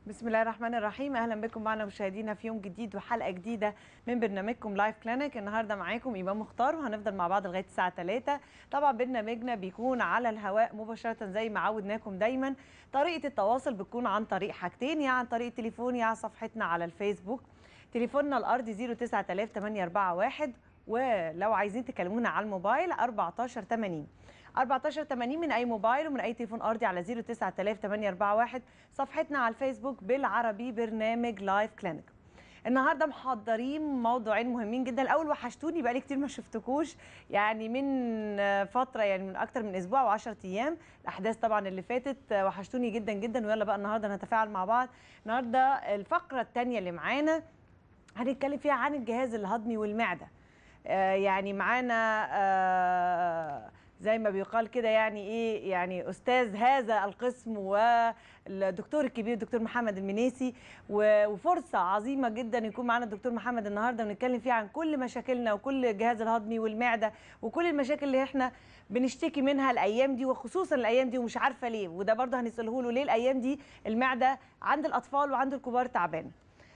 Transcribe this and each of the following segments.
بسم الله الرحمن الرحيم اهلا بكم معنا مشاهدينا في يوم جديد وحلقه جديده من برنامجكم لايف كلينيك النهارده معاكم ايمان مختار وهنفضل مع بعض لغايه الساعه 3 طبعا برنامجنا بيكون على الهواء مباشره زي ما عودناكم دايما طريقه التواصل بتكون عن طريق حاجتين يا عن طريق التليفون يا على صفحتنا على الفيسبوك تليفوننا الارضي 09000 ولو عايزين تكلمونا على الموبايل 1480 1480 من اي موبايل ومن اي تليفون ارضي على 09000 صفحتنا على الفيسبوك بالعربي برنامج لايف كلينيك النهارده محضرين موضوعين مهمين جدا الاول وحشتوني بقالي كتير ما شفتكوش يعني من فتره يعني من اكتر من اسبوع و10 ايام الاحداث طبعا اللي فاتت وحشتوني جدا جدا ويلا بقى النهارده نتفاعل مع بعض النهارده الفقره الثانيه اللي معانا هنتكلم فيها عن الجهاز الهضمي والمعده آه يعني معانا آه زي ما بيقال كده يعني ايه يعني استاذ هذا القسم والدكتور الكبير الدكتور محمد المنيسي وفرصه عظيمه جدا يكون معانا الدكتور محمد النهارده ونتكلم فيها عن كل مشاكلنا وكل الجهاز الهضمي والمعده وكل المشاكل اللي احنا بنشتكي منها الايام دي وخصوصا الايام دي ومش عارفه ليه وده برضه هنساله له ليه الايام دي المعده عند الاطفال وعند الكبار تعبانه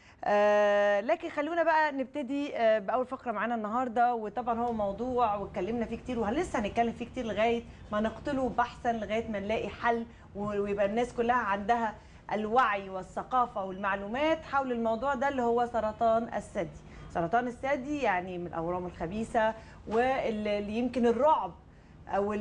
آه لكن خلونا بقى نبتدي آه باول فقره معانا النهارده وطبعا هو موضوع واتكلمنا فيه كتير ولسه هنتكلم فيه كتير لغايه ما نقتله بحثا لغايه ما نلاقي حل ويبقى الناس كلها عندها الوعي والثقافه والمعلومات حول الموضوع ده اللي هو سرطان الثدي سرطان الثدي يعني من الاورام الخبيثه واللي يمكن الرعب او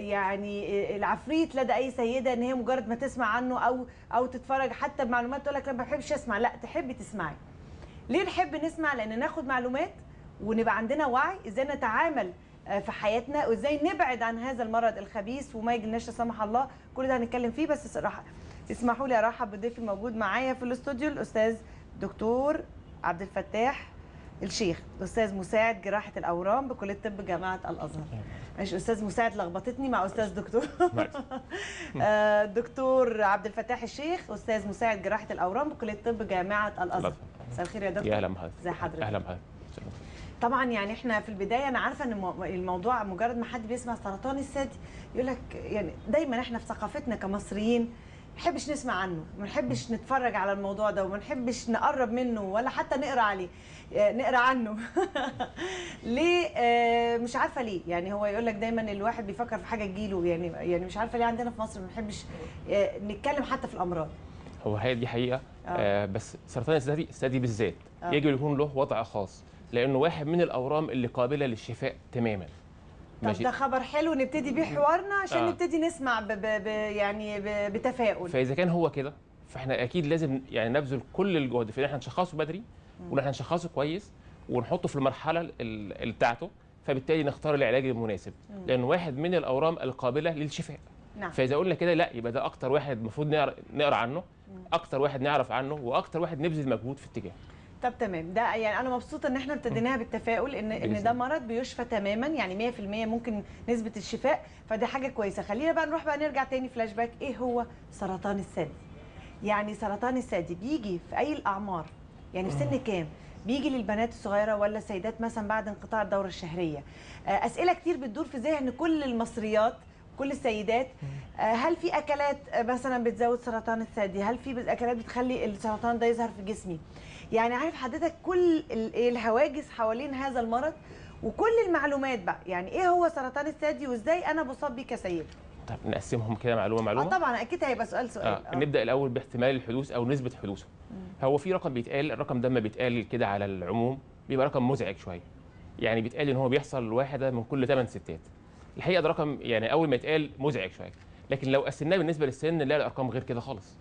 يعني العفريت لدى اي سيده ان هي مجرد ما تسمع عنه او او تتفرج حتى بمعلومات تقول لك انا ما بحبش اسمع لا تحبي تسمعي ليه نحب نسمع لان ناخد معلومات ونبقى عندنا وعي ازاي نتعامل في حياتنا وازاي نبعد عن هذا المرض الخبيث وما يجيلناش لا سمح الله كل ده هنتكلم فيه بس صراحه اسمحوا لي ارحب بالضيف الموجود معايا في الاستوديو الاستاذ دكتور عبد الفتاح الشيخ استاذ مساعد جراحه الاورام بكليه طب جامعه الازهر ماشي استاذ مساعد لخبطتني مع استاذ دكتور دكتور عبد الفتاح الشيخ استاذ مساعد جراحه الاورام بكليه طب جامعه الازهر مساء الخير يا دكتور يا اهلا بحضرتك ازي حضرتك اهلا بحضرتك طبعا يعني احنا في البدايه انا عارفه ان الموضوع مجرد ما حد بيسمع سرطان الثدي يقول لك يعني دايما احنا في ثقافتنا كمصريين ما نحبش نسمع عنه ما نحبش نتفرج على الموضوع ده وما نحبش نقرب منه ولا حتى نقرا عليه نقرا عنه ليه آه مش عارفه ليه يعني هو يقول لك دايما الواحد بيفكر في حاجه تجيله يعني يعني مش عارفه ليه عندنا في مصر ما بنحبش آه نتكلم حتى في الامراض هو هي دي حقيقه آه. آه بس سرطان الثدي الثدي بالذات آه. يجب يكون له وضع خاص لانه واحد من الاورام اللي قابله للشفاء تماما طب ده خبر حلو نبتدي بيه حوارنا عشان آه. نبتدي نسمع ب ب ب يعني ب بتفاؤل فاذا كان هو كده فاحنا اكيد لازم يعني نبذل كل الجهد في ان احنا نشخصه بدري وان احنا نشخصه كويس ونحطه في المرحله اللي بتاعته فبالتالي نختار العلاج المناسب مم. لان واحد من الاورام القابله للشفاء نعم. فاذا قلنا كده لا يبقى ده اكتر واحد المفروض نقرا نقرا عنه مم. اكتر واحد نعرف عنه واكتر واحد نبذل مجهود في اتجاهه طب تمام ده يعني انا مبسوطه ان احنا ابتديناها بالتفاؤل ان ان ده مرض بيشفى تماما يعني 100% ممكن نسبه الشفاء فدي حاجه كويسه خلينا بقى نروح بقى نرجع تاني فلاش باك ايه هو سرطان الثدي يعني سرطان الثدي بيجي في اي الاعمار يعني في سن كام بيجي للبنات الصغيره ولا السيدات مثلا بعد انقطاع الدوره الشهريه اسئله كتير بتدور في ذهن كل المصريات كل السيدات هل في اكلات مثلا بتزود سرطان الثدي هل في اكلات بتخلي السرطان ده يظهر في جسمي يعني عارف حضرتك كل الهواجس حوالين هذا المرض وكل المعلومات بقى يعني ايه هو سرطان الثدي وازاي انا بصاب بيه كسيده طب نقسمهم كده معلومه معلومه اه طبعا اكيد هيبقى سؤال سؤال آه. آه. نبدا الاول باحتمال الحدوث او نسبه حدوثه هو في رقم بيتقال الرقم ده لما بيتقال كده على العموم بيبقى رقم مزعج شويه يعني بيتقال ان هو بيحصل لواحده من كل 8 ستات الحقيقه ده رقم يعني اول ما يتقال مزعج شويه لكن لو قسمناه بالنسبه للسن نلاقي الارقام غير كده خالص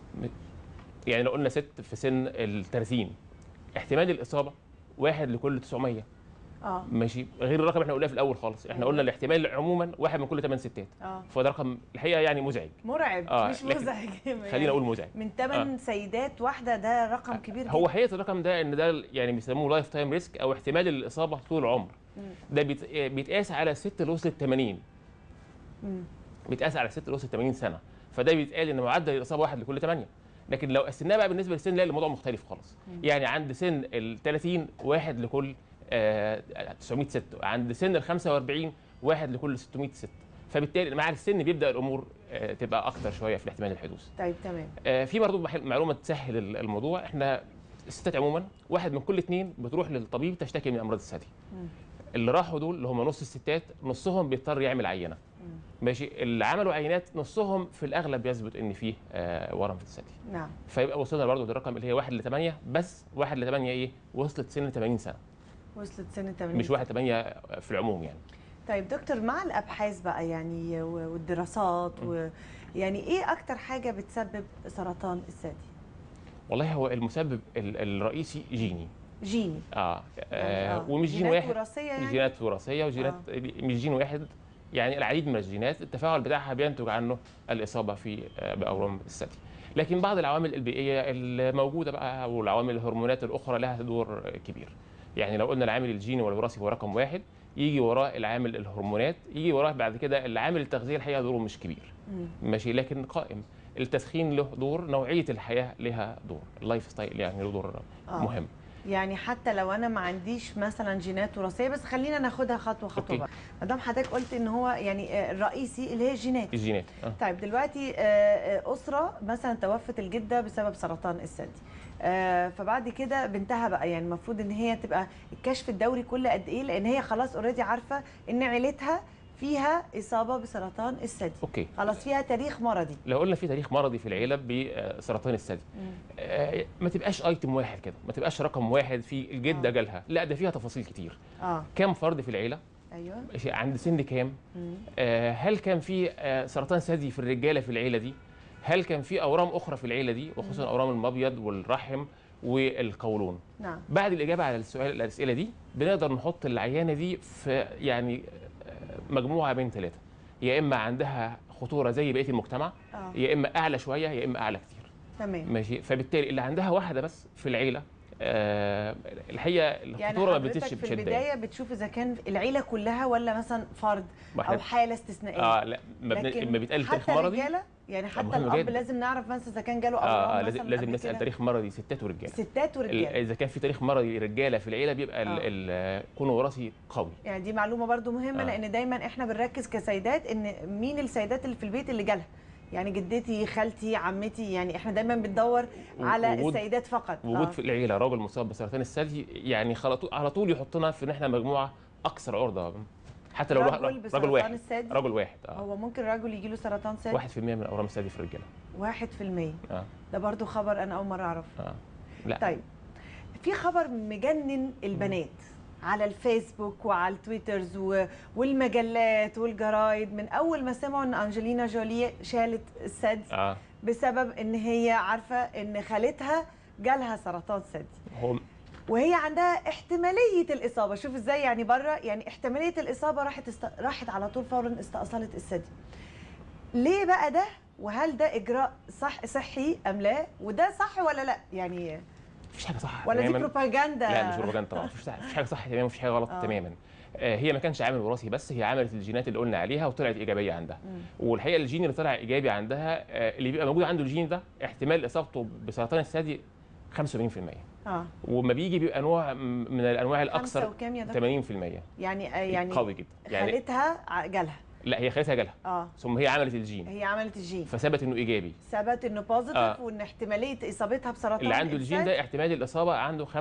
يعني لو قلنا ست في سن ال 30 احتمال الاصابه واحد لكل 900 اه ماشي غير الرقم احنا قلناه في الاول خالص احنا قلنا الاحتمال عموما واحد من كل 8 ستات اه فده رقم الحقيقه يعني مزعج مرعب آه، مش لكن مزعج خلينا اقول مزعج من 8 سيدات واحده ده رقم كبير جدا هو حقيقه الرقم ده ان ده يعني بيسموه لايف تايم ريسك او احتمال الاصابه طول العمر مم. ده بيت- بيتقاس على ست لوصل 80 مم. بيتقاس على ست لوصل 80 سنه فده بيتقال ان معدل الاصابه واحد لكل 8 لكن لو قسمناه بقى بالنسبه للسن لا الموضوع مختلف خالص يعني عند سن ال 30 واحد لكل آه 900 ست عند سن ال 45 واحد لكل 600 ست فبالتالي مع السن بيبدا الامور آه، تبقى اكتر شويه في احتمال الحدوث طيب تمام آه، في برضه بح- معلومه تسهل ال- الموضوع احنا الستات عموما واحد من كل اثنين بتروح للطبيب تشتكي من امراض الثدي مم. اللي راحوا دول اللي هم نص الستات نصهم بيضطر يعمل عينه ماشي اللي عملوا عينات نصهم في الاغلب يثبت ان فيه آه، ورم في الثدي نعم فيبقى وصلنا برضه للرقم اللي هي 1 ل 8 بس 1 ل 8 ايه وصلت سن 80 سنه وصلت سنه 80 مش 1 ل 8 في العموم يعني طيب دكتور مع الابحاث بقى يعني و- والدراسات و يعني ايه اكتر حاجه بتسبب سرطان الثدي والله هو المسبب ال- الرئيسي جيني جيني اه, يعني آه ومش جين جينات واحد وراثيه يعني جينات وراثيه وجينات مش جين واحد يعني العديد من الجينات التفاعل بتاعها بينتج عنه الاصابه في آه، باورام الثدي لكن بعض العوامل البيئيه الموجوده بقى والعوامل الهرمونات الاخرى لها دور كبير يعني لو قلنا العامل الجيني والوراثي هو رقم واحد يجي وراه العامل الهرمونات يجي وراه بعد كده العامل التغذيه الحقيقه دوره مش كبير مم. ماشي لكن قائم التدخين له دور نوعيه الحياه لها دور اللايف ستايل يعني له دور آه. مهم يعني حتى لو انا ما عنديش مثلا جينات وراثيه بس خلينا ناخدها خطوه خطوه أوكي. بقى ما دام حضرتك قلت ان هو يعني آه، الرئيسي اللي هي الجينات الجينات آه. طيب دلوقتي آه، آه، اسره مثلا توفت الجده بسبب سرطان الثدي آه، فبعد كده بنتها بقى يعني المفروض ان هي تبقى الكشف الدوري كل قد ايه لان هي خلاص اوريدي عارفه ان عيلتها فيها اصابه بسرطان الثدي اوكي خلاص فيها تاريخ مرضي لو قلنا في تاريخ مرضي في العيله بسرطان الثدي آه، ما تبقاش ايتم واحد كده ما تبقاش رقم واحد في الجده آه. جالها لا ده فيها تفاصيل كتير اه كام فرد في العيله ايوه شيء عند سن كام مم. آه، هل كان في آه، سرطان ثدي في الرجاله في العيله دي هل كان في اورام اخرى في العيله دي وخصوصا اورام المبيض والرحم والقولون نعم بعد الاجابه على السؤال الاسئله دي بنقدر نحط العيانه دي في يعني آه، مجموعه بين ثلاثه يا اما عندها خطوره زي بقيه المجتمع اه يا اما اعلى شويه يا اما اعلى كتير تمام ماشي فبالتالي اللي عندها واحده بس في العيله آه الحقيقه يعني الخطوره ما حضرتك بتزيدش في بشده يعني. البدايه بتشوف اذا كان العيله كلها ولا مثلا فرد ما او إحنا- حاله استثنائيه اه لا ما بن- لكن ما بيتقال تاريخ حتى مرضي الرجاله يعني حتى مهم الاب جدا. لازم نعرف مثلا اذا كان جاله اورام اه, آه مثلا لازم لازم قبل نسال كده. تاريخ مرضي ستات ورجاله ستات ال- ورجاله اذا كان في تاريخ مرضي رجاله في العيله بيبقى ال- آه. ال- كونه وراثي قوي يعني دي معلومه برضو مهمه آه. لان دايما احنا بنركز كسيدات ان مين السيدات اللي في البيت اللي جالها يعني جدتي خالتي عمتي يعني احنا دايما بندور و- على وجود- السيدات فقط وجود في العيله راجل مصاب بسرطان الثدي يعني خلطو- على طول يحطنا في ان احنا مجموعه اكثر عرضه حتى لو رجل رجل, بسرطان رجل واحد الثدي رجل واحد اه هو ممكن رجل يجي له سرطان ثدي 1% من اورام الثدي في الرجاله واحد في المية اه ده برضو خبر انا اول مره اعرف اه لا طيب في خبر مجنن البنات على الفيسبوك وعلى التويترز و- والمجلات والجرايد من اول ما سمعوا ان انجلينا جولي شالت الثدي اه بسبب ان هي عارفه ان خالتها جالها سرطان ثدي هو وهي عندها احتماليه الاصابه شوف ازاي يعني بره يعني احتماليه الاصابه راحت است... راحت على طول فورا استئصلت الثدي ليه بقى ده وهل ده اجراء صح صحي ام لا وده صح ولا لا يعني مفيش حاجه صح ولا دي تماماً. بروباجندا لا مش بروباجندا طبعا مفيش مفيش حاجه صح تماما مفيش حاجه غلط آه. تماما آه، هي ما كانش عامل وراثي بس هي عملت الجينات اللي قلنا عليها وطلعت ايجابيه عندها والحقيقه الجين اللي طلع ايجابي عندها آه، اللي بيبقى موجود عنده الجين ده احتمال اصابته بسرطان الثدي 75% اه وما بيجي بيبقى نوع م- من الانواع خمسة الاكثر وكام يا دكتور 80% يعني آه يعني قوي جدا يعني خالتها ع- جالها لا هي خالتها جالها اه ثم هي عملت الجين هي عملت الجين فثبت انه ايجابي ثبت انه بوزيتيف آه. وان احتماليه اصابتها بسرطان اللي عنده الجين الثدي ده احتمال الاصابه عنده 85% 85%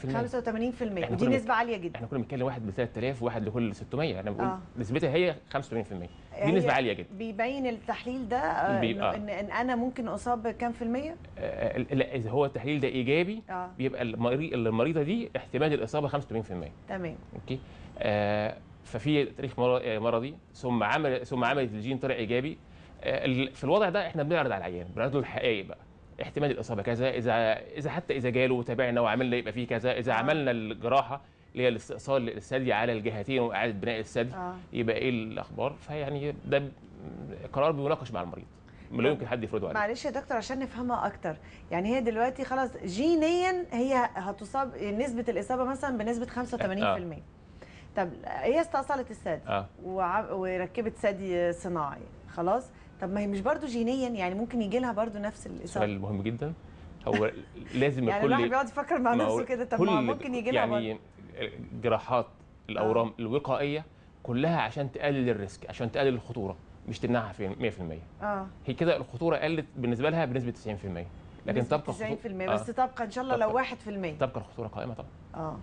ودي كنا نسبه عاليه جدا احنا كنا بنتكلم واحد ب 3000 وواحد لكل 600 احنا بنقول آه. نسبتها هي 85% دي هي نسبه عاليه جدا بيبين التحليل ده آه، بيبقى. إنه- ان ان انا ممكن اصاب بكام في الميه آه، لا اذا هو التحليل ده ايجابي اه بيبقى المري- المريضه دي احتمال الاصابه 85% تمام اوكي آه ففي تاريخ مر- آه، مرضي ثم عمل ثم عملت الجين طلع ايجابي آه ال- في الوضع ده احنا بنعرض على العيان بنعرض له الحقائق بقى احتمال الاصابه كذا اذا اذا حتى اذا جاله وتابعنا وعملنا يبقى فيه كذا اذا آه. عملنا الجراحه اللي هي الاستئصال الثدي على الجهتين واعاده بناء الثدي اه يبقى ايه الاخبار فيعني ده ب- قرار بيناقش مع المريض لا يمكن حد يفرضه عليه معلش يا دكتور عشان نفهمها اكتر يعني هي دلوقتي خلاص جينيا هي هتصاب نسبه الاصابه مثلا بنسبه 85% طب هي استأصلت الثدي اه وع- وركبت ثدي صناعي خلاص طب ما هي مش برضو جينيا يعني ممكن يجي لها برضو نفس الاصابه سؤال مهم جدا هو لازم يعني كل الواحد بيقعد يفكر مع ما هو نفسه كده طب ما كل- ممكن يجي لها برضو يعني جراحات الاورام الوقائيه كلها عشان تقلل الريسك عشان تقلل الخطوره مش تمنعها في 100% اه هي كده الخطوره قلت بالنسبه لها بنسبه 90% لكن بنسبة تبقى 90% آه. بس تبقى ان شاء الله لو 1% تبقى الخطوره قائمه طبعا اه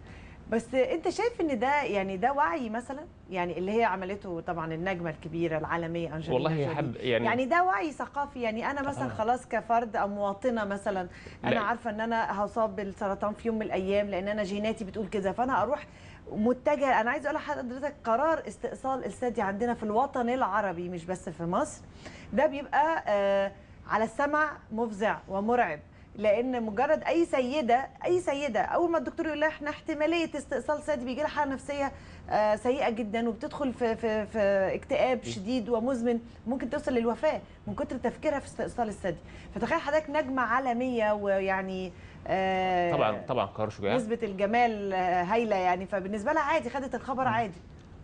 بس انت شايف ان ده يعني ده وعي مثلا يعني اللي هي عملته طبعا النجمه الكبيره العالميه انجلينا والله جولي. حب يعني, يعني ده وعي ثقافي يعني انا مثلا طبعاً. خلاص كفرد او مواطنه مثلا انا لا. عارفه ان انا هصاب بالسرطان في يوم من الايام لان انا جيناتي بتقول كده فانا اروح متجهه انا عايزه اقول لحضرتك قرار استئصال الثدي عندنا في الوطن العربي مش بس في مصر ده بيبقى آه على السمع مفزع ومرعب لان مجرد اي سيده اي سيده اول ما الدكتور يقول لها احنا احتماليه استئصال ثدي بيجي لها حاله نفسيه آه، سيئه جدا وبتدخل في في في اكتئاب شديد ومزمن ممكن توصل للوفاه من كتر تفكيرها في استئصال الثدي فتخيل حضرتك نجمه عالميه ويعني آه، طبعا طبعا قرار شجاع نسبه الجمال آه، هايله يعني فبالنسبه لها عادي خدت الخبر عادي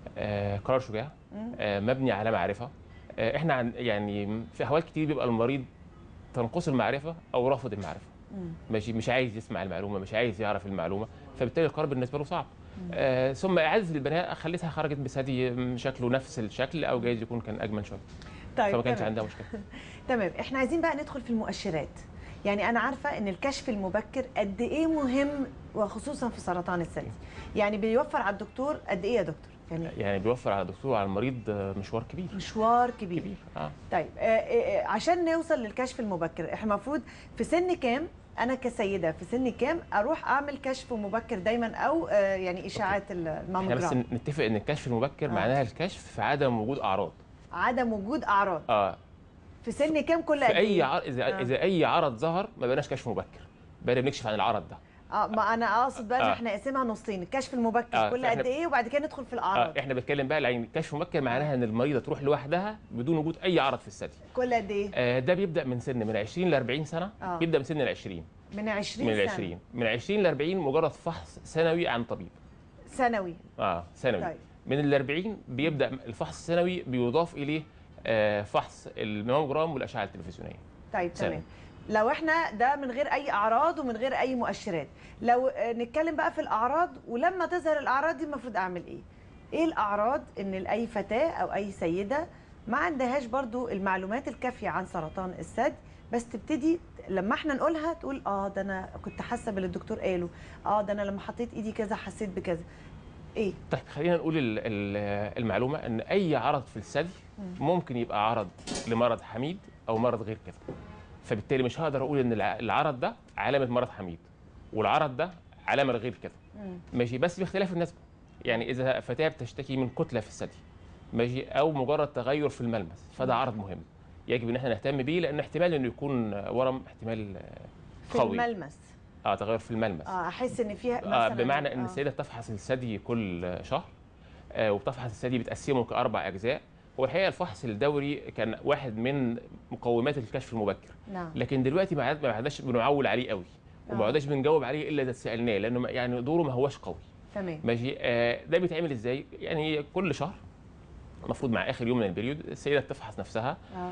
آه قرار شجاع مم. آه مبني على معرفه آه احنا عن يعني في احوال كتير بيبقى المريض تنقص المعرفه او رافض المعرفه مم. ماشي مش عايز يسمع المعلومه مش عايز يعرف المعلومه فبالتالي القرار بالنسبه له صعب آه ثم اعاده البناء خلتها خرجت بثدي م، شكله نفس الشكل او جايز يكون كان اجمل شويه طيب فما كانش تمام. عندها مشكله تمام احنا عايزين بقى ندخل في المؤشرات يعني انا عارفه ان الكشف المبكر قد ايه مهم وخصوصا في سرطان الثدي يعني بيوفر على الدكتور قد ايه يا دكتور يعني يعني بيوفر على الدكتور وعلى المريض آه، مشوار كبير مشوار كبير كبير اه طيب آه، آه، آه، عشان نوصل للكشف المبكر احنا المفروض في سن كام انا كسيده في سن كام اروح اعمل كشف مبكر دايما او آه، يعني اشاعات احنا بس الماموجرام نتفق ان الكشف المبكر آه. معناها الكشف في عدم وجود اعراض عدم وجود اعراض اه في سن كام كل قد في اي ايه عر... اذا آه. اذا اي عرض ظهر ما بقناش كشف مبكر بقينا بنكشف عن العرض ده اه ما انا اقصد بقى ان آه. احنا نقسمها نصين الكشف المبكر آه، كل فإحنا- قد ايه وبعد كده ندخل في الاعراض آه احنا بنتكلم بقى يعني كشف مبكر معناها ان المريضه تروح لوحدها بدون وجود اي عرض في الثدي كل قد ايه آه ده بيبدا من سن من 20 ل 40 سنه آه. بيبدا من سن ال 20 من 20 من ال سنة 20 من 20 ل 40 مجرد فحص سنوي عن طبيب سنوي اه سنوي طيب من ال 40 بيبدا الفحص السنوي بيضاف اليه آه فحص الماموجرام والاشعه التلفزيونيه طيب سنوي. تمام لو احنا ده من غير اي اعراض ومن غير اي مؤشرات لو آه، نتكلم بقى في الاعراض ولما تظهر الاعراض دي المفروض اعمل ايه ايه الاعراض ان اي فتاه او اي سيده ما عندهاش برضو المعلومات الكافيه عن سرطان الثدي بس تبتدي لما احنا نقولها تقول اه ده انا كنت حاسه باللي الدكتور قاله اه ده انا لما حطيت ايدي كذا حسيت بكذا ايه طيب خلينا نقول ال- ال- المعلومه ان اي عرض في الثدي ممكن يبقى عرض لمرض حميد او مرض غير كده فبالتالي مش هقدر اقول ان الع- العرض ده علامه مرض حميد والعرض ده علامه غير كده مم. ماشي بس باختلاف النسبه يعني اذا فتاه بتشتكي من كتله في الثدي ماشي او مجرد تغير في الملمس فده عرض مهم يجب ان احنا نهتم بيه لان احتمال انه يكون ورم احتمال آه، في قوي الملمس اه تغير في الملمس اه احس ان فيها آه مثلا بمعنى ان آه. السيده بتفحص الثدي كل شهر آه وبتفحص الثدي بتقسمه كاربع اجزاء هو الحقيقه الفحص الدوري كان واحد من مقومات الكشف المبكر نعم لكن دلوقتي ما عاد- ما عدناش بنعول عليه قوي وما آه. عدناش بنجاوب عليه الا اذا سالناه لانه ما- يعني دوره ما هوش قوي تمام ماشي آه ده بيتعمل ازاي يعني كل شهر المفروض مع اخر يوم من البريود السيده بتفحص نفسها اه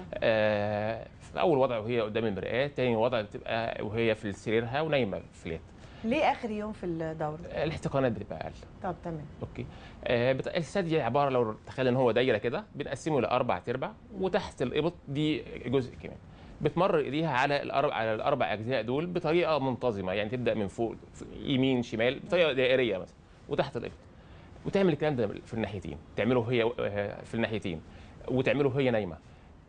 آه في اول وضع وهي قدام المرآة تاني وضع بتبقى وهي في سريرها ونايمه في فلات ليه اخر يوم في الدوره آه، الاحتقانات بتبقى اقل طب تمام اوكي آه بت... الثدي عباره لو تخيل ان هو دايره كده بنقسمه لاربع ارباع وتحت الابط دي جزء كمان بتمرر ايديها على الاربع على الاربع اجزاء دول بطريقه منتظمه يعني تبدا من فوق يمين شمال بطريقه دائريه مثلا وتحت الابط وتعمل الكلام ده في الناحيتين تعمله هي آه، في الناحيتين وتعمله هي نايمه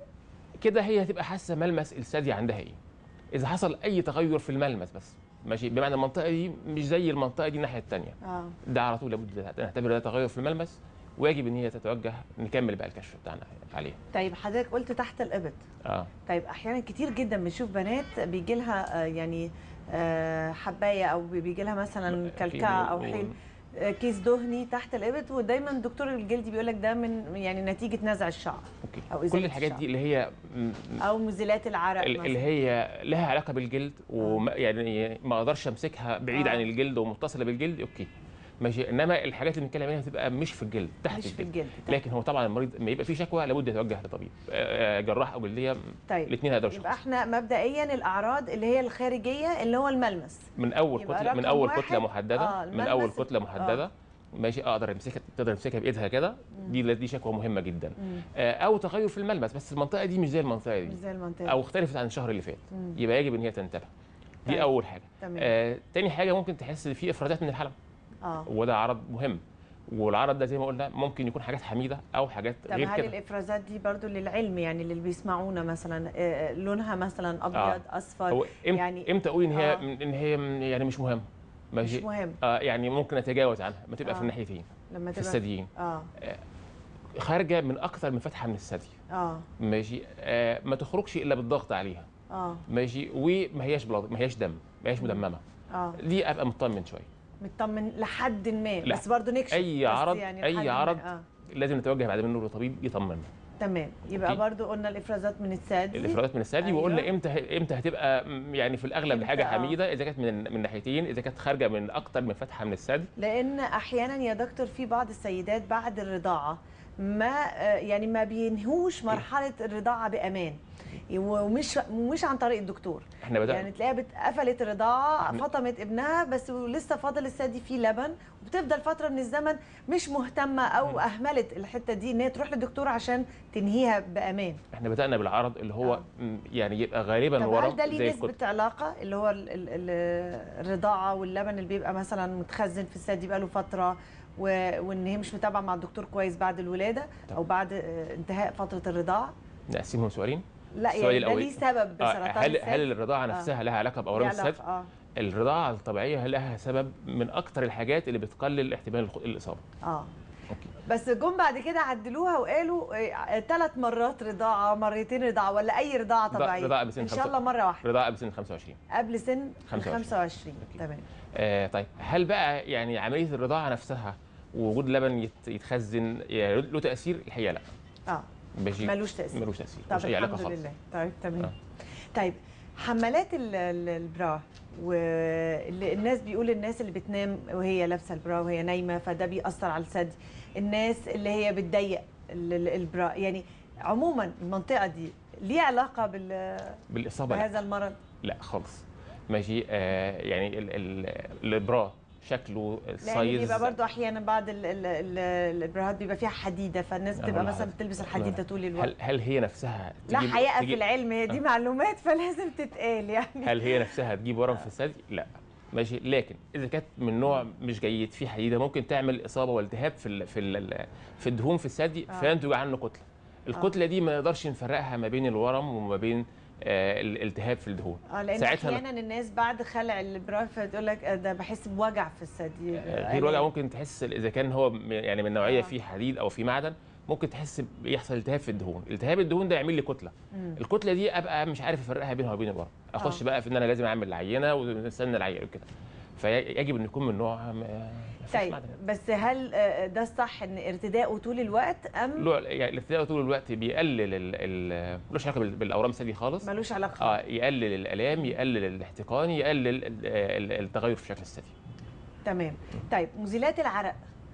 كده هي هتبقى حاسه ملمس الثدي عندها ايه اذا حصل اي تغير في الملمس بس ماشي بمعنى المنطقه دي مش زي المنطقه دي الناحيه الثانيه اه ده على طول لابد نعتبر ده تغير في الملمس ويجب ان هي تتوجه نكمل بقى الكشف بتاعنا عليه طيب حضرتك قلت تحت الابط اه طيب احيانا كتير جدا بنشوف بنات بيجي لها يعني آه، حبايه او بيجي لها مثلا كلكعه او حيل آه، كيس دهني تحت الابط ودايما دكتور الجلدي بيقول لك ده من يعني نتيجه نزع الشعر اوكي أو كل إزالة الحاجات الشعر. دي اللي هي م- او مزيلات العرق ال- اللي مثلا هي لها علاقه بالجلد وما يعني ما اقدرش امسكها بعيد آه. عن الجلد ومتصله بالجلد اوكي ماشي انما الحاجات اللي بنتكلم عليها بتبقى مش في الجلد تحت مش في الجلد الجلد طيب. لكن هو طبعا المريض لما يبقى فيه شكوى لابد يتوجه لطبيب آه، جراح او جلديه طيب الاثنين هيقدروا يبقى يشخصوا. احنا مبدئيا الاعراض اللي هي الخارجيه اللي هو الملمس من اول يبقى كتله من رقم اول واحد، كتله محدده آه، من اول الملمس كتله ال- محدده ماشي اقدر امسكها تقدر تمسكها بايدها كده دي دي شكوى مهمه جدا مم. آه، او تغير في الملمس بس المنطقه دي مش زي المنطقه مش دي زي المنطقه او اختلفت عن الشهر اللي فات مم. يبقى يجب ان هي تنتبه دي طيب. اول حاجه تمام آه، تاني حاجه ممكن تحس ان في افرازات من الحلم اه وده عرض مهم والعرض ده زي ما قلنا ممكن يكون حاجات حميده او حاجات طب غير هل كده الافرازات دي برضو للعلم يعني اللي بيسمعونا مثلا آه، لونها مثلا ابيض آه. اصفر هو امتى يعني- يعني امتى اقول ان هي آه. ان هي يعني مش مهم مش ماشي مهم آه يعني ممكن اتجاوز عنها ما تبقى آه. في الناحيتين لما في تبقى الثديين اه خارجه من اكثر من فتحه من الثدي اه ماشي آه ما تخرجش الا بالضغط عليها اه ماشي وما هياش بلاد ما هياش دم ما هياش مدممه اه دي ابقى مطمن شويه مطمن لحد ما لا. بس برضو نكشف أي بس عرض- يعني أي لحد ما. عرض آه. لازم نتوجه بعد منه لطبيب يطمنا تمام يبقى أوكي. برضو قلنا الافرازات من الثدي الافرازات من الثدي أيوة. وقلنا امتى امتى هتبقى م- يعني في الاغلب إمتى؟ لحاجه آه. حميده اذا كانت من من ناحيتين اذا كانت خارجه من اكتر من فتحه من الثدي لان احيانا يا دكتور في بعض السيدات بعد الرضاعه ما آه، يعني ما بينهوش مرحله الرضاعه بامان ومش مش عن طريق الدكتور احنا بدانا يعني تلاقيها بت- قفلت الرضاعه م- فطمت ابنها بس لسه فاضل الثدي فيه لبن وبتفضل فتره من الزمن مش مهتمه او م. اهملت الحته دي ان هي تروح للدكتور عشان تنهيها بامان احنا بدانا بالعرض اللي هو آه. م- يعني يبقى غالبا طب ورم هل ده زي ليه الكتب نسبة علاقة اللي هو ال- ال- ال- الرضاعة واللبن اللي بيبقى مثلا متخزن في الثدي بقاله فترة و- وان هي مش متابعة مع الدكتور كويس بعد الولادة او بعد آه، انتهاء فترة الرضاعة نقسمهم سؤالين لا السؤال يعني ده الأول. ليه سبب آه، بسرطان هل الثدي؟ هل الرضاعه نفسها لها علاقه باورام ليه علاقة؟ الثدي اه الرضاعه الطبيعيه لها سبب من اكتر الحاجات اللي بتقلل احتمال الخ- الاصابه اه اوكي بس جم بعد كده عدلوها وقالوا ثلاث مرات رضاعة مرتين رضاعة ولا أي رضاعة رضا- طبيعية رضاعة بسن إن شاء خمسة- الله مرة واحدة رضاعه بسن 25 قبل سن 25. 25 أوكي. تمام آه طيب هل بقى يعني عمليه الرضاعه نفسها ووجود لبن يت- يتخزن يعني له تاثير الحقيقه لا اه ماشي ملوش تأثير ملوش تاثير طب مش اي علاقه الحمد خالص لله طيب تمام آه. طيب حمالات ال- ال- البرا والناس بيقول الناس اللي بتنام وهي لابسه البرا وهي نايمه فده بيأثر على الثدي الناس اللي هي بتضيق ال- ال- البرا يعني عموما المنطقه دي ليه علاقه بال بالاصابه لا. بهذا المرض لا خالص ماشي آه يعني ال- ال- البرا شكله لان السايز بيبقى برضو احيانا بعض ال- ال- ال- البراهات بيبقى فيها حديده فالناس بتبقى أقول مثلا لحضرتك. بتلبس أقول الحديد ده لحضرتك. طول الوقت هل هل هي نفسها لا تجيب- حقيقه في تجيب- العلم هي دي آه. معلومات فلازم تتقال يعني هل هي نفسها تجيب ورم في الثدي؟ لا ماشي لكن اذا كانت من نوع مش جيد فيه حديده ممكن تعمل اصابه والتهاب في ال في ال في الدهون في الثدي آه. فينتج عنه كتله الكتله دي ما نقدرش نفرقها ما بين الورم وما بين آه الالتهاب في الدهون اه لان ساعتها احيانا الناس بعد خلع البرا فتقول لك آه، ده بحس بوجع في الثدي آه، غير وجع ممكن تحس اذا كان هو م- يعني من نوعيه آه. فيه حديد او فيه معدن ممكن تحس بيحصل التهاب في الدهون التهاب الدهون ده يعمل لي كتله مم. الكتله دي ابقى مش عارف افرقها بينها وبين الورم اخش آه. بقى في ان انا لازم اعمل عينه ونستنى العينه وكده فيجب ان يكون من نوع ما ما فيهوش طيب معدن. بس هل آه، ده الصح ان ارتداؤه طول الوقت ام له يعني الارتداء طول الوقت بيقلل ال- ال ملوش علاقه بال- بالاورام الثدي خالص ملوش علاقه اه يقلل الالام يقلل الاحتقان يقلل ال- ال- التغير في شكل الثدي تمام طيب مزيلات العرق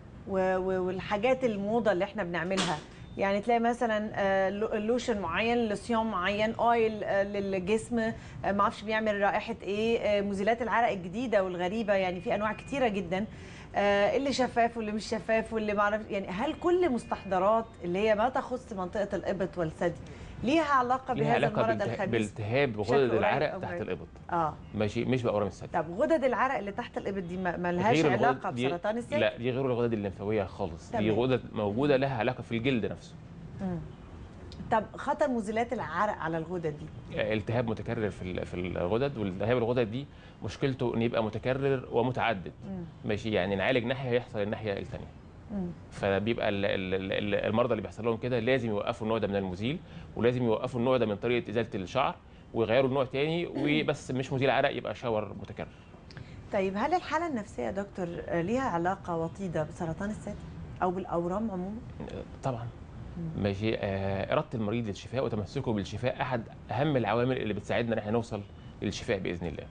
و- و- والحاجات الموضه اللي احنا بنعملها يعني تلاقي مثلا آه، لو- لوشن معين لصيام معين اويل آه، للجسم آه، ما اعرفش بيعمل رائحه ايه آه، مزيلات العرق الجديده والغريبه يعني في انواع كتيره جدا آه، اللي شفاف واللي مش شفاف واللي ما اعرف يعني هل كل مستحضرات اللي هي ما تخص منطقه الابط والثدي ليها علاقه ليها بهذا علاقه المرض بالته- الخبيث بالتهاب بشكل غدد قريب العرق أو تحت بعيد؟ الابط اه ماشي مش باورام الثدي طب غدد العرق اللي تحت الابط دي ما ما لهاش غير الغدد علاقه دي- بسرطان الثدي لا دي غير الغدد الليمفاويه خالص دي تمام. غدد موجوده لها علاقه في الجلد نفسه مم. طب خطر مزيلات العرق على الغدد دي التهاب متكرر في ال- في الغدد والالتهاب الغدد دي مشكلته ان يبقى متكرر ومتعدد مم. ماشي يعني نعالج ناحيه يحصل الناحيه الثانيه مم. فبيبقى ال- ال- ال- المرضى اللي بيحصل لهم كده لازم يوقفوا النوع ده من المزيل ولازم يوقفوا النوع ده من طريقه ازاله الشعر ويغيروا النوع تاني وبس مش مزيل عرق يبقى شاور متكرر طيب هل الحاله النفسيه يا دكتور آه، ليها علاقه وطيده بسرطان الثدي او بالاورام عموما طبعا ماشي آه، اراده المريض للشفاء وتمسكه بالشفاء احد اهم العوامل اللي بتساعدنا ان احنا نوصل للشفاء باذن الله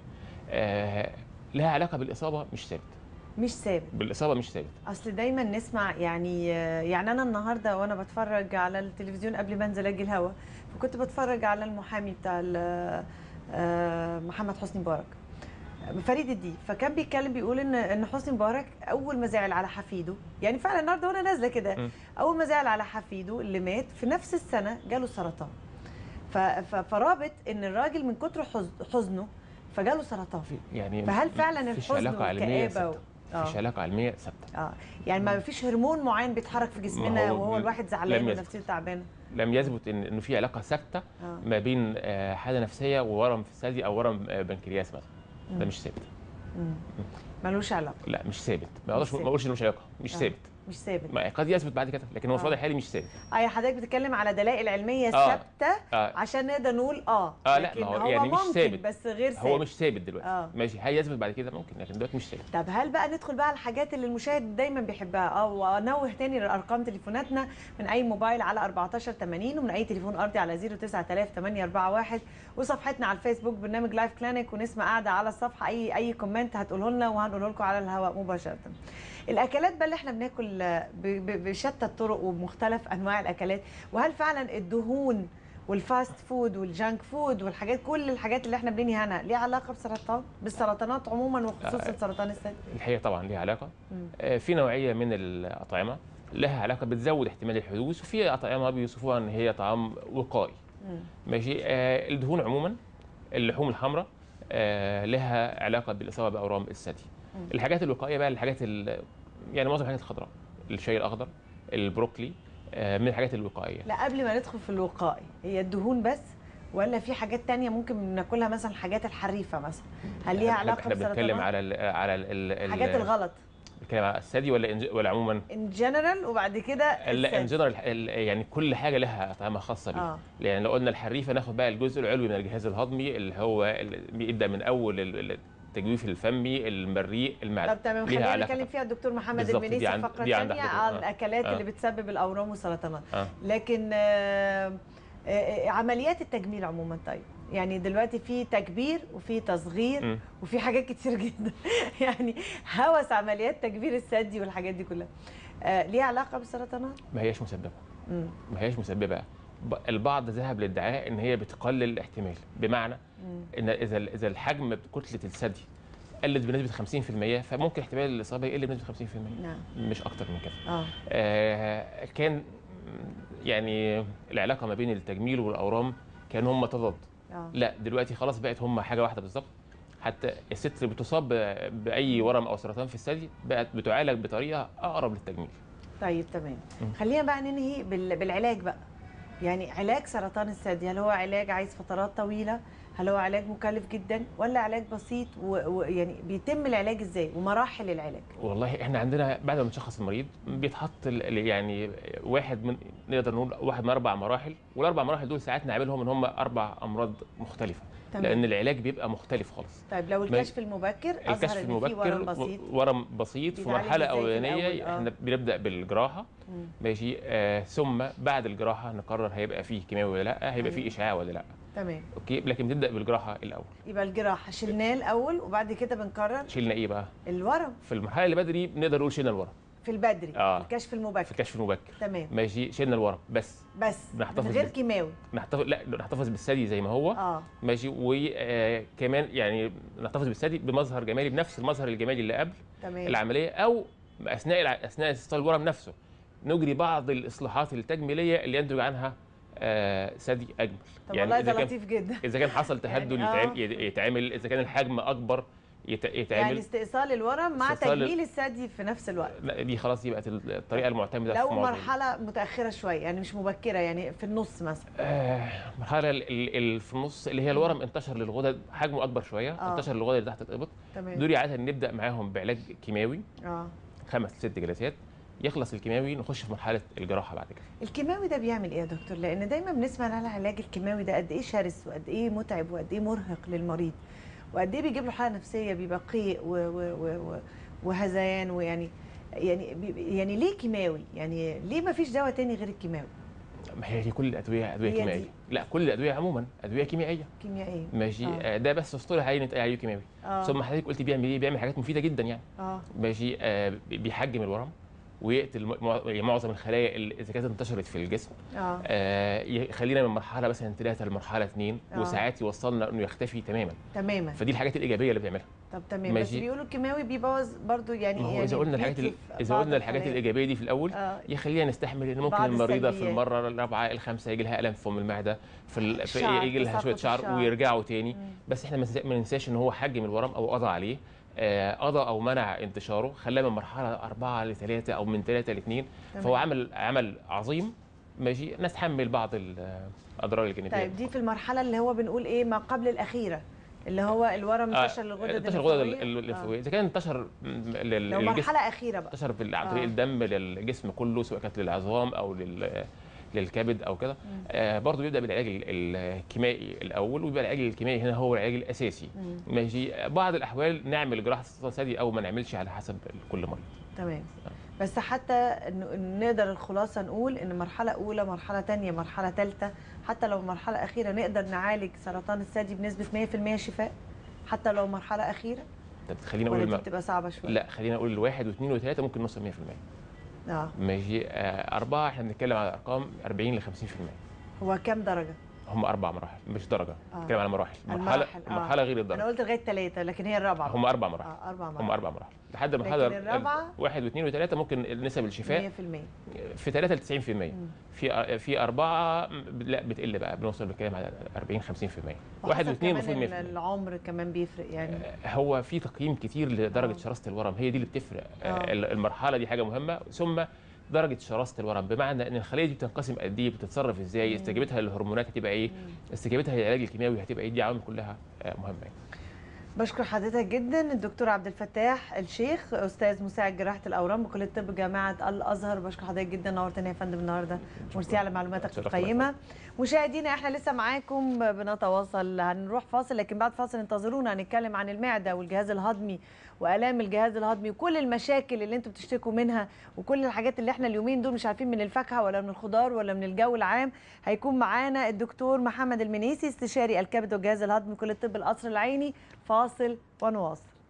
آه، لها علاقه بالاصابه مش ثابت مش ثابت بالاصابه مش ثابت اصل دايما نسمع يعني آه، يعني انا النهارده وانا بتفرج على التلفزيون قبل ما انزل اجي الهوا فكنت بتفرج على المحامي بتاع ال- آه، محمد حسني مبارك فريد الديب فكان بيتكلم بيقول ان ان حسني مبارك اول ما زعل على حفيده يعني فعلا النهارده وانا نازله كده م. اول ما زعل على حفيده اللي مات في نفس السنه جاله سرطان ف- ف- فرابط ان الراجل من كتر حز- حزنه فجاله سرطان يعني فهل فعلا مفيش الحزن علاقه علميه والكآبة و... ثابته مفيش اه علاقه علميه ثابته اه يعني ما فيش هرمون معين بيتحرك في جسمنا هو وهو الواحد زعلان لم يثبت. ونفسيته تعبانه لم يثبت ان انه في علاقه ثابته اه ما بين آه، حاله نفسيه وورم في الثدي او ورم آه، بنكرياس مثلا ده مم. مش ثابت مم. ملوش علاقه لا مش ثابت ما اقدرش ثابت. ما اقولش انه مش علاقه مش آه. ثابت مش ثابت ما- قد يثبت بعد كده لكن هو في آه. الوضع الحالي مش ثابت اي حضرتك بتتكلم على دلائل علميه آه. ثابته آه. عشان نقدر نقول اه آه، لا، لكن ما هو هو يعني مش ممكن ثابت. بس غير ثابت هو مش ثابت دلوقتي آه. ماشي هيثبت بعد كده ممكن لكن دلوقتي مش ثابت طب هل بقى ندخل بقى على الحاجات اللي المشاهد دايما بيحبها اه وانوه تاني لارقام تليفوناتنا من اي موبايل على 1480 ومن اي تليفون ارضي على 09841 وصفحتنا على الفيسبوك برنامج لايف كلينيك ونسمع قاعده على الصفحه اي اي كومنت هتقوله لنا وهنقوله لكم على الهواء مباشره الاكلات بقى اللي احنا بناكل آه، ب- ب- بشتى الطرق وبمختلف انواع الاكلات وهل فعلا الدهون والفاست فود والجانك فود والحاجات كل الحاجات اللي احنا بننهي عنها ليها علاقه بسرطان بالسرطانات عموما وخصوصا آه. سرطان الثدي الحقيقه طبعا ليها علاقه مم. آه، في نوعيه من الاطعمه لها علاقه بتزود احتمال الحدوث وفي اطعمه بيوصفوها ان هي طعام وقائي مم. ماشي آه، الدهون عموما اللحوم الحمراء آه، لها علاقه بالاصابه باورام الثدي مم. الحاجات الوقائيه بقى الحاجات ال- يعني معظم الحاجات الخضراء الشاي الاخضر البروكلي آه، من الحاجات الوقائيه لا قبل ما ندخل في الوقائي هي الدهون بس ولا في حاجات تانية ممكن ناكلها مثلا الحاجات الحريفه مثلا هل ليها إحنا- علاقه احنا بنتكلم بسرطانات على ال على ال ال حاجات الغلط بنتكلم على الثدي ولا إن- ولا عموما ان جنرال وبعد كده لا ان الثدي. جنرال يعني كل حاجه لها اطعمه خاصه بيها اه يعني لو قلنا الحريفه ناخد بقى الجزء العلوي من الجهاز الهضمي اللي هو اللي بيبدا من اول ال- التجويف الفمي المريء المعده طب تمام ليها خلينا علاقة نتكلم طبعاً. فيها الدكتور محمد بالظبط، دي المنيسي عند- فقره دي عندك ثانيه دكتور. على آه. الاكلات آه. اللي بتسبب الاورام والسرطانات اه لكن آه، آه، آه، عمليات التجميل عموما طيب يعني دلوقتي في تكبير وفي تصغير مم. وفي حاجات كتير جدا يعني هوس عمليات تكبير الثدي والحاجات دي كلها آه، ليها علاقه بالسرطانات؟ ما هياش مسببه مم. ما هياش مسببه ب- البعض ذهب للادعاء ان هي بتقلل الاحتمال بمعنى مم. ان اذا اذا الحجم كتله الثدي قلت بنسبه 50% فممكن احتمال الاصابه يقل بنسبه 50% نعم مش اكتر من كده اه آه، كان يعني العلاقه ما بين التجميل والاورام كان هم تضاد اه لا دلوقتي خلاص بقت هم حاجه واحده بالظبط حتى الست اللي بتصاب ب- باي ورم او سرطان في الثدي بقت بتعالج بطريقه اقرب للتجميل طيب تمام مم. خلينا بقى ننهي بال- بالعلاج بقى يعني علاج سرطان الثدي هل هو علاج عايز فترات طويله هل هو علاج مكلف جدا ولا علاج بسيط ويعني بيتم العلاج ازاي ومراحل العلاج والله احنا عندنا بعد ما بنشخص المريض بيتحط ال- ال- يعني واحد من نقدر نقول واحد من اربع مراحل والاربع مراحل دول ساعات نعملهم ان هم اربع امراض مختلفه تمام. لان العلاج بيبقى مختلف خالص طيب لو ما- الكشف المبكر الكشف اظهر ان في المبكر ورم بسيط و- ورم بسيط في بيتعالج مرحله إزاي في اولانيه الأول؟ آه. احنا بنبدا بالجراحه مم. ماشي آه ثم بعد الجراحه نقرر هيبقى فيه كيماوي ولا لا هيبقى فيه أيوة. اشعاع ولا لا تمام اوكي لكن بنبدا بالجراحه الاول يبقى الجراحه شلناه الاول وبعد كده بنقرر شيلنا ايه بقى الورم في المرحله اللي بدري بنقدر نقول شيلنا الورم في البدري آه. الكشف في المبكر الكشف المبكر تمام ماشي شيلنا الورم بس بس بنحتفظ من غير بال- كيماوي نحتفظ لا نحتفظ بالثدي زي ما هو اه ماشي وكمان يعني نحتفظ بالثدي بمظهر جمالي بنفس المظهر الجمالي اللي قبل تمام العمليه او اثناء الع- اثناء استئصال الورم نفسه نجري بعض الاصلاحات التجميليه اللي ينتج عنها آه، ثدي اجمل طب والله اذا ده كان لطيف جدا اذا كان حصل تهدل يعني آه. يتعمل يتعمل اذا كان الحجم اكبر يت- يعني يتعمل استئصال الورم مع استئصال ال- تجميل الثدي في نفس الوقت لا، دي خلاص دي بقت الطريقه المعتمده لو في معظم مرحله متاخره شويه يعني مش مبكره يعني في النص مثلا آه، المرحله ال- ال- اللي في النص اللي هي الورم انتشر للغدد حجمه اكبر شويه آه. انتشر للغدد اللي تحت الابط تمام دول عاده نبدا معاهم بعلاج كيماوي اه خمس ست جلسات يخلص الكيماوي نخش في مرحله الجراحه بعد كده الكيماوي ده بيعمل ايه يا دكتور لان دايما بنسمع عن العلاج الكيماوي ده قد ايه شرس وقد ايه متعب وقد ايه مرهق للمريض وقد ايه بيجيب له حاله نفسيه بيبقى قيء و- و- و- و- وهذيان ويعني يعني بي- يعني ليه كيماوي يعني ليه ما فيش دواء تاني غير الكيماوي ما هي دي كل الادويه ادويه هي دي. كيميائيه لا كل الادويه عموما ادويه كيميائيه كيميائيه ماشي آه. آه. ده بس اسطوره عليه نتقال عليه كيماوي اه ثم حضرتك قلت بيعمل ايه بيعمل حاجات مفيده جدا يعني اه ماشي آه بي- بيحجم الورم ويقتل م- مع- معظم الخلايا اللي اذا كانت انتشرت في الجسم اه آه، يخلينا من مرحله مثلا ثلاثه لمرحله اثنين آه. وساعات يوصلنا انه يختفي تماما تماما فدي الحاجات الايجابيه اللي بيعملها طب تمام بس ماشي. بيقولوا الكيماوي بيبوظ برضو يعني ما هو يعني اذا قلنا الحاجات ال- بيتلف اذا بعض قلنا الحاجات الخلايا. الايجابيه دي في الاول اه يخلينا نستحمل ان ممكن بعض المريضه في السلبيات. المره الرابعه الخامسه يجي لها الم في فم المعده في, ال... في الشعر، يجي لها شويه تساقط شعر الشعر. ويرجعوا تاني مم. بس احنا ما ننسى- ما ننساش ان هو حجم الورم او قضى عليه آه، قضى او منع انتشاره خلاه من مرحله أربعة لثلاثة او من ثلاثة لاثنين تمام. فهو عمل عمل عظيم ماشي نتحمل بعض الاضرار الجانبيه طيب دي في المرحله اللي هو بنقول ايه ما قبل الاخيره اللي هو الورم آه، انتشر للغدد انتشر الغدد الليمفاوية. ال- ال- الليمفاويه اذا كان انتشر م- لل- لو للجسم مرحله اخيره بقى انتشر في عن طريق آه. الدم للجسم كله سواء كانت للعظام او لل للكبد او كده آه برضه بيبدا بالعلاج ال- الكيميائي الاول ويبقى العلاج الكيميائي هنا هو العلاج الاساسي مم. ماشي بعض الاحوال نعمل جراحه استئصال ثدي او ما نعملش على حسب كل مريض تمام بس حتى إنه- إنه نقدر الخلاصه نقول ان مرحله اولى مرحله تانية مرحله ثالثه حتى لو مرحله اخيره نقدر نعالج سرطان الثدي بنسبه 100% شفاء حتى لو مرحله اخيره طب خلينا ولا اقول دي الم... بتبقى صعبه شويه لا خلينا اقول الواحد واثنين وثلاثه ممكن نوصل 100% اه ماشي آه اربعه احنا بنتكلم على ارقام 40 ل 50% هو كام درجه هم اربع مراحل مش درجه آه. بنتكلم على مراحل مرحله المراحل، آه. مرحله غير انا الدرجه قلت لغايه ثلاثه لكن هي الرابعه هم اربع مراحل اه اربع هم مرات اربع مراحل لحد المرحله لكن الرابعة؟ واحد واثنين وثلاثه ممكن نسب الشفاء 100% في 3 ل 90% في في اربعه لا بتقل بقى بنوصل بنتكلم على 40 50% واحد وحسب واثنين كمان المفروض 100% ال- العمر كمان بيفرق يعني هو في تقييم كتير لدرجه آه. شراسه الورم هي دي اللي بتفرق آه. آه. المرحله دي حاجه مهمه ثم درجه شراسه الورم بمعنى ان الخليه دي بتنقسم قد ايه بتتصرف ازاي استجابتها للهرمونات هتبقى ايه استجابتها للعلاج الكيماوي هتبقى ايه دي عوامل كلها آه، مهمه يعني. بشكر حضرتك جدا الدكتور عبد الفتاح الشيخ استاذ مساعد جراحه الاورام بكليه طب جامعه الازهر بشكر حضرتك جدا نورتنا يا فندم النهارده ميرسي على معلوماتك شرفت القيمه مشاهدينا احنا لسه معاكم بنتواصل هنروح فاصل لكن بعد فاصل انتظرونا هنتكلم عن المعده والجهاز الهضمي والام الجهاز الهضمي وكل المشاكل اللي انتم بتشتكوا منها وكل الحاجات اللي احنا اليومين دول مش عارفين من الفاكهه ولا من الخضار ولا من الجو العام هيكون معانا الدكتور محمد المنيسي استشاري الكبد والجهاز الهضمي كليه طب القصر العيني فاصل ونواصل